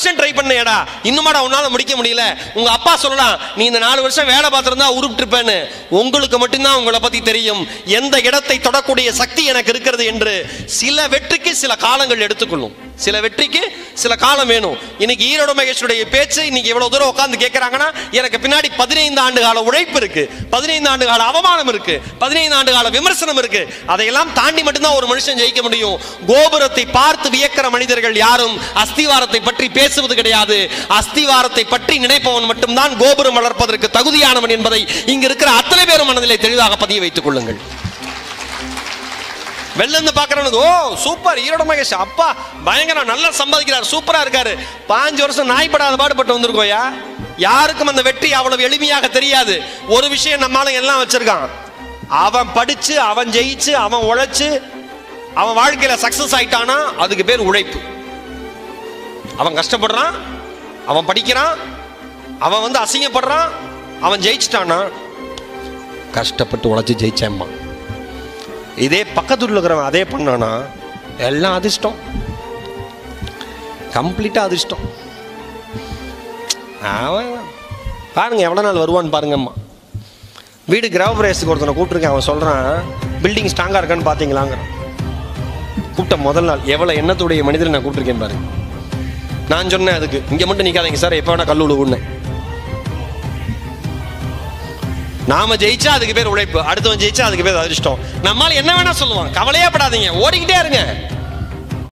வருஷம் ட்ரை பண்ணேடா இன்னுமாடா உன்னால முடிக்க முடியல உங்க அப்பா சொல்லலாம் நீ இந்த நாலு வருஷம் வேலை பார்த்திருந்தா உருப்பிட்டிருப்பேன்னு உங்களுக்கு மட்டும்தான் உங்களை பத்தி தெரியும் எந்த இடத்தை தொடக்கூடிய சக்தி எனக்கு இருக்கிறது என்று சில வெற்றிக்கு சில காலங்கள் எடுத்துக்கொள்ளும் சில வெற்றிக்கு சில காலம் வேணும் இன்னைக்கு ஈரோடு மகேஷுடைய பேச்சு இன்னைக்கு எவ்வளவு தூரம் உட்கார்ந்து கேட்கறாங்கன்னா எனக்கு பின்னாடி பதினைந்து ஆண்டு கால உழைப்பு இருக்கு பதினைந்து ஆண்டு கால அவமானம் இருக்கு பதினைந்து ஆண்டு கால விமர்சனம் இருக்கு அதையெல்லாம் தாண்டி மட்டும்தான் ஒரு மனுஷன் ஜெயிக்க முடியும் கோபுரத்தை பார்த்து வியக்கிற மனிதர்கள் யாரும் அஸ்திவாரத்தை பற்றி பேசுவது கிடையாது அஸ்திவாரத்தை பற்றி நினைப்பவன் மட்டும்தான் கோபுரம் வளர்ப்பதற்கு தகுதியானவன் என்பதை இங்க இருக்கிற அத்தனை பேரும் மனதிலே தெளிவாக பதிய வைத்துக் கொள்ளுங்கள் வெளில இருந்து பாக்குறவனுக்கு ஓ சூப்பர் ஈரோட மகேஷ் அப்பா பயங்கரம் நல்லா சம்பாதிக்கிறார் சூப்பரா இருக்காரு பாஞ்சு வருஷம் நாய்ப்படாத பாடுபட்டு வந்திருக்கோயா யாருக்கும் அந்த வெற்றி அவ்வளவு எளிமையாக தெரியாது ஒரு விஷயம் நம்மால எல்லாம் வச்சிருக்கான் அவன் படிச்சு அவன் ஜெயிச்சு அவன் உழைச்சு அவன் வாழ்க்கையில சக்சஸ் ஆயிட்டானா அதுக்கு பேர் உழைப்பு அவன் கஷ்டப்படுறான் அவன் படிக்கிறான் அவன் வந்து அசிங்கப்படுறான் அவன் ஜெயிச்சிட்டானா கஷ்டப்பட்டு உழைச்சு ஜெயிச்சேம்மா இதே பக்கத்துல இருக்கிறவன் அதே பண்ணானா எல்லாம் அதிர்ஷ்டம் கம்ப்ளீட்டா அதிர்ஷ்டம் அவன் பாருங்க எவ்வளோ நாள் வருவான்னு பாருங்கம்மா வீடு கிரகப்பிரவேசத்துக்கு ஒருத்தனை கூப்பிட்டுருக்கேன் அவன் சொல்கிறான் பில்டிங் ஸ்ட்ராங்காக இருக்கான்னு பார்த்தீங்களாங்கிறான் கூப்பிட்ட முதல் நாள் எவ்வளோ எண்ணத்துடைய மனிதரை நான் கூப்பிட்டுருக்கேன் பாருங்க நான் சொன்னேன் அதுக்கு இங்கே மட்டும் நிற்காதீங்க சார் எப்போ வேணா கல் விழுவுன்னேன் நாம ஜெயிச்சா அதுக்கு பேர் உழைப்பு அடுத்தவன் ஜெயிச்சா அதுக்கு பேர் அதிர்ஷ்டம் நம்மால என்ன வேணா சொல்லுவான் கவலையே படாதீங்க ஓடிக்கிட்டே இருங்க